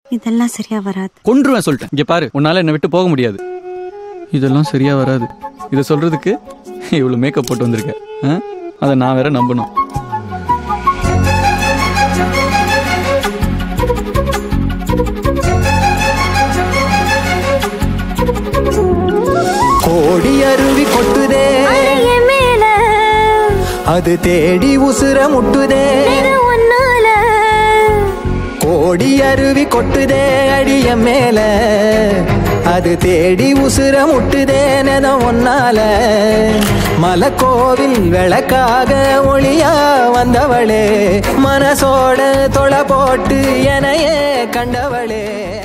இதெல்லாம் சரியா வராது கொன்றுவேன் சொல்லிட்டேன் இங்க பாரு உன்னால என்னை விட்டு போக முடியாது இதெல்லாம் சரியா வராது இதை சொல்றதுக்கு இவ்வளவு மேக்கப் போட்டு வந்திருக்க ஆ? அதை நான் வேற நம்பணும் கோடி அருவி கொட்டுதே என் மேல அது தேடி உசுர முட்டுதே இது உன்னால கோடி அருவி கொட்டுதே அடிய மேல அது தேடி உசுர முட்டுதே நென ஒன்னால மலக்கோவில் விளக்காக ஒளியா வந்தவளே மனசோட தொலை போட்டு எனையே கண்டவளே